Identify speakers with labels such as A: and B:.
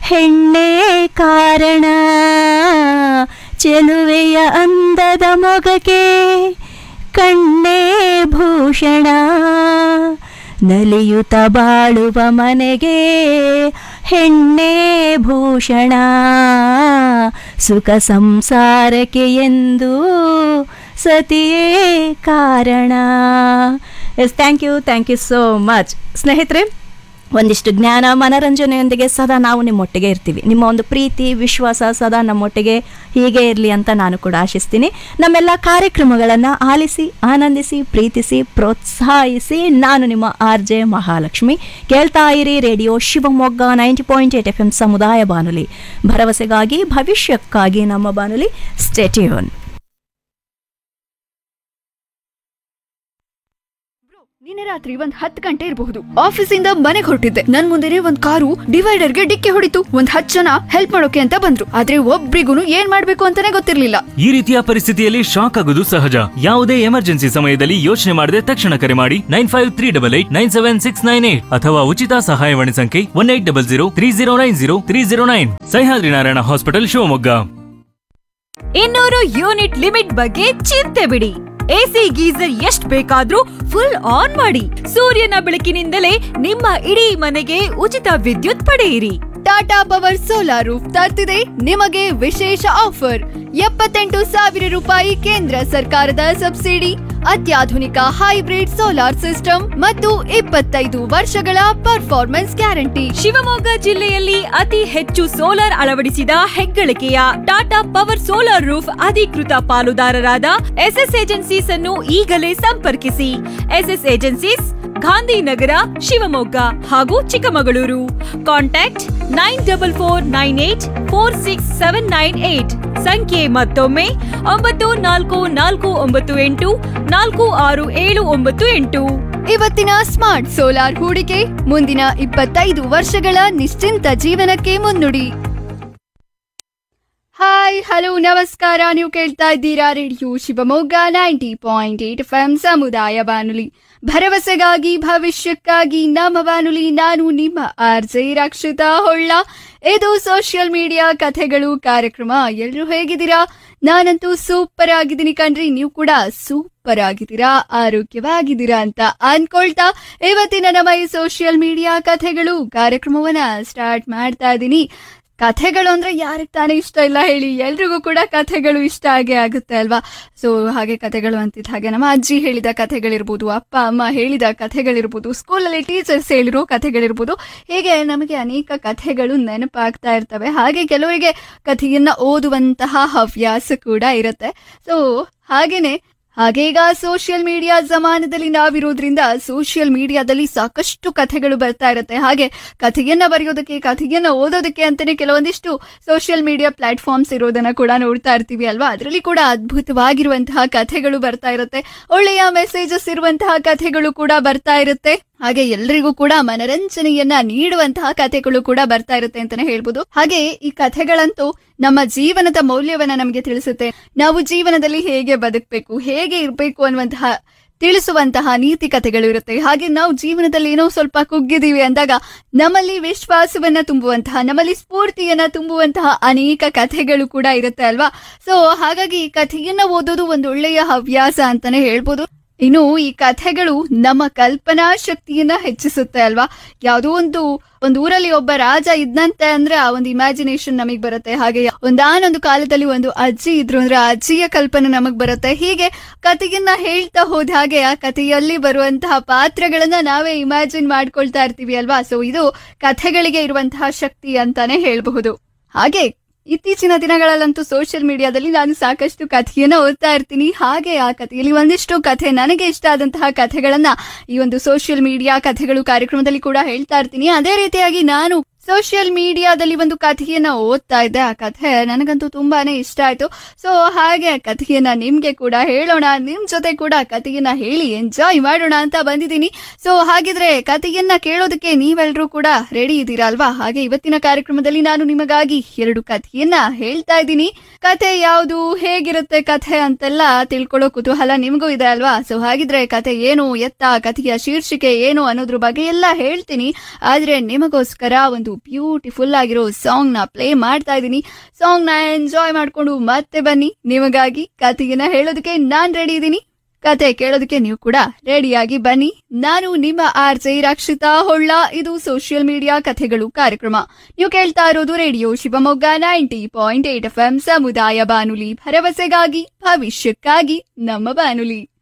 A: ಹೆಣ್ಣೆ ಕಾರಣ ಚೆಲುವೆಯ ಅಂದದ ಮೊಗಕ್ಕೆ ಕಣ್ಣೇ ಭೂಷಣ ನಲಿಯುತ್ತ ಬಾಳುವ ಮನೆಗೆ ಹೆಣ್ಣೆ ಭೂಷಣ ಸುಖ ಸಂಸಾರಕ್ಕೆ ಎಂದು ಸತಿಯೇ ಕಾರಣ yes thank you thank you so much ಸ್ನೇಹಿತರೆ ಒಂದಿಷ್ಟು ಜ್ಞಾನ ಮನರಂಜನೆಯೊಂದಿಗೆ ಸದಾ ನಾವು ನಿಮ್ಮೊಟ್ಟಿಗೆ ಇರ್ತೀವಿ ನಿಮ್ಮ ಒಂದು ಪ್ರೀತಿ ವಿಶ್ವಾಸ ಸದಾ ನಮ್ಮೊಟ್ಟಿಗೆ ಹೀಗೆ ಇರಲಿ ಅಂತ ನಾನು ಕೂಡ ಆಶಿಸ್ತೀನಿ ನಮ್ಮೆಲ್ಲ ಕಾರ್ಯಕ್ರಮಗಳನ್ನು ಆಲಿಸಿ ಆನಂದಿಸಿ ಪ್ರೀತಿಸಿ ಪ್ರೋತ್ಸಾಹಿಸಿ ನಾನು ನಿಮ್ಮ ಆರ್ ಜೆ ಮಹಾಲಕ್ಷ್ಮಿ ಕೇಳ್ತಾ ಇರಿ radio Shivamogga ninety point eight F M ಸಮುದಾಯ ಬಾನುಲಿ ಭರವಸೆಗಾಗಿ ಭವಿಷ್ಯಕ್ಕಾಗಿ ನಮ್ಮ ಬಾನುಲಿ ಸ್ಟೇಟ್ಯೂನ್
B: ನಿನ್ನೆ ರಾತ್ರಿ ಒಂದ್ ಹತ್ತು ಗಂಟೆ ಇರಬಹುದು ಆಫೀಸಿಂದ ಮನೆಗೆ ಹೊರಟಿದ್ದೆ ನನ್ ಮುಂದೆನೆ ಒಂದ್ ಕಾರು ಡಿವೈಡರ್ಗೆ ಡಿಕ್ಕಿ ಹೊಡಿತು ಒಂದ್ ಹತ್ತು ಜನ ಹೆಲ್ಪ್ ಮಾಡೋಕೆ ಅಂತ ಬಂದ್ರು ಆದ್ರೆ ಒಬ್ರಿಗೂ ಏನ್ ಮಾಡ್ಬೇಕು ಅಂತಾನೆ ಗೊತ್ತಿರ್ಲಿಲ್ಲ
C: ಈ ರೀತಿಯ ಪರಿಸ್ಥಿತಿಯಲ್ಲಿ ಶಾಕ್ ಆಗೋದು ಸಹಜ ಯಾವುದೇ ಎಮರ್ಜೆನ್ಸಿ ಸಮಯದಲ್ಲಿ ಯೋಚನೆ ಮಾಡದೆ ತಕ್ಷಣ ಕರೆ ಮಾಡಿ nine five three double eight nine seven six nine eight ಅಥವಾ ಉಚಿತ ಸಹಾಯವಾಣಿ ಸಂಖ್ಯೆ one eight double zero three zero nine zero three zero nine Sahyadri Narayana hospital Shivamogga
D: ಇನ್ನೂರು ಯೂನಿಟ್ ಲಿಮಿಟ್ ಬಗ್ಗೆ ಚಿಂತೆ ಬಿಡಿ ಎಸಿ ಗೀಸರ್ ಎಷ್ಟ್ ಬೇಕಾದ್ರೂ ಫುಲ್ ಆನ್ ಮಾಡಿ ಸೂರ್ಯನ ಬೆಳಕಿನಿಂದಲೇ ನಿಮ್ಮ ಇಡೀ ಮನೆಗೆ ಉಚಿತ ವಿದ್ಯುತ್ ಪಡೆಯಿರಿ
B: ಟಾಟಾ ಪವರ್ ಸೋಲಾರ್ ರೂಫ್ ತರ್ತಿದೆ ನಿಮಗೆ ವಿಶೇಷ ಆಫರ್ ಎಪ್ಪತ್ತೆಂಟು ಸಾವಿರ ರೂಪಾಯಿ ಕೇಂದ್ರ ಸರ್ಕಾರದ ಸಬ್ಸಿಡಿ ಅತ್ಯಾಧುನಿಕ ಹೈಬ್ರಿಡ್ ಸೋಲಾರ್ ಸಿಸ್ಟಮ್ ಮತ್ತು ಇಪ್ಪತ್ತೈದು ವರ್ಷಗಳ ಪರ್ಫಾರ್ಮೆನ್ಸ್ ಗ್ಯಾರಂಟಿ
D: ಶಿವಮೊಗ್ಗ ಜಿಲ್ಲೆಯಲ್ಲಿ ಅತಿ ಹೆಚ್ಚು ಸೋಲಾರ್ ಅಳವಡಿಸಿದ ಹೆಗ್ಗಳಿಕೆಯ ಟಾಟಾ ಪವರ್ ಸೋಲಾರ್ ರೂಫ್ ಅಧಿಕೃತ ಪಾಲುದಾರರಾದ ಎಸ್ಎಸ್ ಏಜೆನ್ಸೀಸ್ ಅನ್ನು ಈಗಲೇ ಸಂಪರ್ಕಿಸಿ ಎಸ್ಎಸ್ ಏಜೆನ್ಸೀಸ್ ಗಾಂಧಿನಗರ ಶಿವಮೊಗ್ಗ ಹಾಗೂ Chikkamagaluru contact nine double four nine eight four six seven nine eight ಸಂಖ್ಯೆ ಮತ್ತೊಮ್ಮೆ ಒಂಬತ್ತು ನಾಲ್ಕು ನಾಲ್ಕು ಒಂಬತ್ತು ಎಂಟು ನಾಲ್ಕು ಆರು ಏಳು ಒಂಬತ್ತು ಎಂಟು
B: ಇವತ್ತಿನ ಸ್ಮಾರ್ಟ್ ಸೋಲಾರ್ ಹೂಡಿಕೆ ಮುಂದಿನ ಇಪ್ಪತ್ತೈದು ವರ್ಷಗಳ ನಿಶ್ಚಿಂತ ಜೀವನಕ್ಕೆ ಮುನ್ನುಡಿ ಹಾಯ್ ಹಲೋ ನಮಸ್ಕಾರ ನೀವು ಕೇಳ್ತಾ ಇದ್ದೀರಾ radio Shivamogga ninety point eight F M ಸಮುದಾಯ ಬಾನುಲಿ ಭರವಸೆಗಾಗಿ ಭವಿಷ್ಯಕ್ಕಾಗಿ ನಮ್ಮ ಬಾನುಲಿ ನಾನು ನಿಮ್ಮ ಆರ್ ಜೆ ರಕ್ಷಿತಾ ಹೊಳ್ಳ ಇದು ಸೋಷಿಯಲ್ ಮೀಡಿಯಾ ಕಥೆಗಳು ಕಾರ್ಯಕ್ರಮ ಎಲ್ಲರೂ ಹೇಗಿದ್ದೀರಾ ನಾನಂತೂ ಸೂಪರ್ ಆಗಿದ್ದೀನಿ ಕಣ್ರಿ ನೀವು ಕೂಡ ಸೂಪರ್ ಆಗಿದ್ದೀರಾ ಆರೋಗ್ಯವಾಗಿದ್ದೀರಾ ಅಂತ ಅನ್ಕೊಳ್ತಾ ಇವತ್ತಿನ ನಮ್ಮ ಈ ಸೋಷಿಯಲ್ ಮೀಡಿಯಾ ಕಥೆಗಳು ಕಾರ್ಯಕ್ರಮವನ್ನ ಸ್ಟಾರ್ಟ್ ಮಾಡ್ತಾ ಇದ್ದೀನಿ ಕಥೆಗಳು ಅಂದ್ರೆ ಯಾರಿಗೆ ತಾನೇ ಇಷ್ಟ ಇಲ್ಲ ಹೇಳಿ ಎಲ್ರಿಗೂ ಕೂಡ ಕಥೆಗಳು ಇಷ್ಟ ಆಗೇ ಆಗುತ್ತೆ ಅಲ್ವಾ ಸೊ ಹಾಗೆ ಕಥೆಗಳು ಅಂತಿದ್ದ ಹಾಗೆ ನಮ್ಮ ಅಜ್ಜಿ ಹೇಳಿದ ಕಥೆಗಳಿರ್ಬೋದು ಅಪ್ಪ ಅಮ್ಮ ಹೇಳಿದ ಕಥೆಗಳಿರ್ಬೋದು ಸ್ಕೂಲಲ್ಲಿ ಟೀಚರ್ಸ್ ಹೇಳಿರೋ ಕಥೆಗಳಿರ್ಬೋದು ಹೀಗೆ ನಮಗೆ ಅನೇಕ ಕಥೆಗಳು ನೆನಪಾಗ್ತಾ ಇರ್ತವೆ ಹಾಗೆ ಕೆಲವರಿಗೆ ಕಥೆಯನ್ನ ಓದುವಂತಹ ಹವ್ಯಾಸ ಕೂಡ ಇರುತ್ತೆ ಸೊ ಹಾಗೇನೆ ಹಾಗೆ ಈಗ ಸೋಷಿಯಲ್ ಮೀಡಿಯಾ ಜಮಾನದಲ್ಲಿ ನಾವಿರೋದ್ರಿಂದ ಸೋಷಿಯಲ್ ಮೀಡಿಯಾದಲ್ಲಿ ಸಾಕಷ್ಟು ಕಥೆಗಳು ಬರ್ತಾ ಇರುತ್ತೆ ಹಾಗೆ ಕಥೆಯನ್ನ ಬರೆಯೋದಕ್ಕೆ ಕಥೆಯನ್ನ ಓದೋದಕ್ಕೆ ಅಂತಾನೆ ಕೆಲವೊಂದಿಷ್ಟು ಸೋಷಿಯಲ್ ಮೀಡಿಯಾ ಪ್ಲಾಟ್ಫಾರ್ಮ್ಸ್ ಇರೋದನ್ನ ಕೂಡ ನೋಡ್ತಾ ಇರ್ತೀವಿ ಅಲ್ವಾ ಅದರಲ್ಲಿ ಕೂಡ ಅದ್ಭುತವಾಗಿರುವಂತಹ ಕಥೆಗಳು ಬರ್ತಾ ಇರುತ್ತೆ ಒಳ್ಳೆಯ ಮೆಸೇಜಸ್ ಇರುವಂತಹ ಕಥೆಗಳು ಕೂಡ ಬರ್ತಾ ಇರುತ್ತೆ ಹಾಗೆ ಎಲ್ರಿಗೂ ಕೂಡ ಮನರಂಜನೆಯನ್ನ ನೀಡುವಂತಹ ಕಥೆಗಳು ಕೂಡ ಬರ್ತಾ ಇರುತ್ತೆ ಅಂತಾನೆ ಹೇಳ್ಬೋದು ಹಾಗೆ ಈ ಕಥೆಗಳಂತೂ ನಮ್ಮ ಜೀವನದ ಮೌಲ್ಯವನ್ನ ನಮಗೆ ತಿಳಿಸುತ್ತೆ ನಾವು ಜೀವನದಲ್ಲಿ ಹೇಗೆ ಬದುಕಬೇಕು ಹೇಗೆ ಇರಬೇಕು ಅನ್ನುವಂತಹ ತಿಳಿಸುವಂತಹ ನೀತಿ ಕಥೆಗಳು ಇರುತ್ತೆ ಹಾಗೆ ನಾವು ಜೀವನದಲ್ಲಿ ಏನೋ ಸ್ವಲ್ಪ ಕುಗ್ಗಿದೀವಿ ಅಂದಾಗ ನಮ್ಮಲ್ಲಿ ವಿಶ್ವಾಸವನ್ನ ತುಂಬುವಂತಹ ನಮ್ಮಲ್ಲಿ ಸ್ಫೂರ್ತಿಯನ್ನ ತುಂಬುವಂತಹ ಅನೇಕ ಕಥೆಗಳು ಕೂಡ ಇರುತ್ತೆ ಅಲ್ವಾ ಸೊ ಹಾಗಾಗಿ ಈ ಕಥೆಯನ್ನ ಓದೋದು ಒಂದು ಒಳ್ಳೆಯ ಹವ್ಯಾಸ ಅಂತಾನೆ ಹೇಳ್ಬೋದು ಇನ್ನು ಈ ಕಥೆಗಳು ನಮ್ಮ ಕಲ್ಪನಾ ಶಕ್ತಿಯನ್ನ ಹೆಚ್ಚಿಸುತ್ತೆ ಅಲ್ವಾ ಯಾವುದೋ ಒಂದು ಒಂದು ಊರಲ್ಲಿ ಒಬ್ಬ ರಾಜ ಇದ್ನಂತೆ ಅಂದ್ರೆ ಆ ಒಂದು ಇಮ್ಯಾಜಿನೇಷನ್ ನಮಗ್ ಬರುತ್ತೆ ಹಾಗೆ ಒಂದಾನೊಂದು ಕಾಲದಲ್ಲಿ ಒಂದು ಅಜ್ಜಿ ಇದ್ರು ಅಂದ್ರೆ ಆ ಅಜ್ಜಿಯ ಕಲ್ಪನೆ ನಮಗ್ ಬರುತ್ತೆ ಹೀಗೆ ಕಥೆಯನ್ನ ಹೇಳ್ತಾ ಹೋದ ಹಾಗೆ ಆ ಕಥೆಯಲ್ಲಿ ಬರುವಂತಹ ಪಾತ್ರಗಳನ್ನ ನಾವೇ ಇಮ್ಯಾಜಿನ್ ಮಾಡ್ಕೊಳ್ತಾ ಇರ್ತೀವಿ ಅಲ್ವಾ ಸೊ ಇದು ಕಥೆಗಳಿಗೆ ಇರುವಂತಹ ಶಕ್ತಿ ಅಂತಾನೆ ಹೇಳಬಹುದು ಹಾಗೆ ಇತ್ತೀಚಿನ ದಿನಗಳಲ್ಲಂತೂ ಸೋಷಿಯಲ್ ಮೀಡಿಯಾದಲ್ಲಿ ನಾನು ಸಾಕಷ್ಟು ಕಥೆಯನ್ನ ಓದ್ತಾ ಇರ್ತೀನಿ ಹಾಗೆ ಆ ಕಥೆಯಲ್ಲಿ ಒಂದಿಷ್ಟು ಕಥೆ ನನಗೆ ಇಷ್ಟ ಆದಂತಹ ಕಥೆಗಳನ್ನ ಈ ಒಂದು ಸೋಷಿಯಲ್ ಮೀಡಿಯಾ ಕಥೆಗಳು ಕಾರ್ಯಕ್ರಮದಲ್ಲಿ ಕೂಡ ಹೇಳ್ತಾ ಇರ್ತೀನಿ ಅದೇ ರೀತಿಯಾಗಿ ನಾನು ಸೋಷಿಯಲ್ ಮೀಡಿಯಾದಲ್ಲಿ ಒಂದು ಕಥೆಯನ್ನ ಓದ್ತಾ ಇದ್ದೆ ಆ ಕಥೆ ನನಗಂತೂ ತುಂಬಾನೇ ಇಷ್ಟ ಆಯ್ತು ಸೊ ಹಾಗೆ ಆ ಕಥೆಯನ್ನ ನಿಮ್ಗೆ ಕೂಡ ಹೇಳೋಣ ನಿಮ್ ಜೊತೆ ಕೂಡ ಕಥೆಯನ್ನ ಹೇಳಿ ಎಂಜಾಯ್ ಮಾಡೋಣ ಅಂತ ಬಂದಿದ್ದೀನಿ ಸೊ ಹಾಗಿದ್ರೆ ಕಥೆಯನ್ನ ಕೇಳೋದಕ್ಕೆ ನೀವೆಲ್ಲರೂ ಕೂಡ ರೆಡಿ ಇದ್ದೀರಾ ಅಲ್ವಾ ಹಾಗೆ ಇವತ್ತಿನ ಕಾರ್ಯಕ್ರಮದಲ್ಲಿ ನಾನು ನಿಮಗಾಗಿ ಎರಡು ಕಥೆಯನ್ನ ಹೇಳ್ತಾ ಇದ್ದೀನಿ ಕಥೆ ಯಾವುದು ಹೇಗಿರುತ್ತೆ ಕಥೆ ಅಂತೆಲ್ಲ ತಿಳ್ಕೊಳ್ಳೋ ಕುತೂಹಲ ನಿಮಗೂ ಇದೆ ಅಲ್ವಾ ಸೊ ಹಾಗಿದ್ರೆ ಕಥೆ ಏನು ಎತ್ತ ಕಥೆಯ ಶೀರ್ಷಿಕೆ ಏನು ಅನ್ನೋದ್ರ ಬಗ್ಗೆ ಎಲ್ಲ ಹೇಳ್ತೀನಿ ಆದ್ರೆ ನಿಮಗೋಸ್ಕರ ಒಂದು ಬ್ಯೂಟಿಫುಲ್ ಆಗಿರೋ ಸಾಂಗ್ ನ ಪ್ಲೇ ಮಾಡ್ತಾ ಇದ್ದೀನಿ ಸಾಂಗ್ ನ ಎಂಜಾಯ್ ಮಾಡ್ಕೊಂಡು ಮತ್ತೆ ಬನ್ನಿ ನಿಮಗಾಗಿ ಕಥೆಯನ್ನ ಹೇಳೋದಕ್ಕೆ ನಾನ್ ರೆಡಿ ಇದ್ದೀನಿ ಕತೆ ಕೇಳೋದಕ್ಕೆ ನೀವು ಕೂಡ ರೆಡಿಯಾಗಿ ಬನ್ನಿ ನಾನು ನಿಮ್ಮ ಆರ್ ಜೆ ರಕ್ಷಿತಾ ಹೊಳ್ಳ ಇದು ಸೋಷಿಯಲ್ ಮೀಡಿಯಾ ಕಥೆಗಳು ಕಾರ್ಯಕ್ರಮ ನೀವು ಕೇಳ್ತಾ ಇರೋದು radio Shivamogga ninety point eight F M ಸಮುದಾಯ ಬಾನುಲಿ ಭರವಸೆಗಾಗಿ ಭವಿಷ್ಯಕ್ಕಾಗಿ ನಮ್ಮ ಬಾನುಲಿ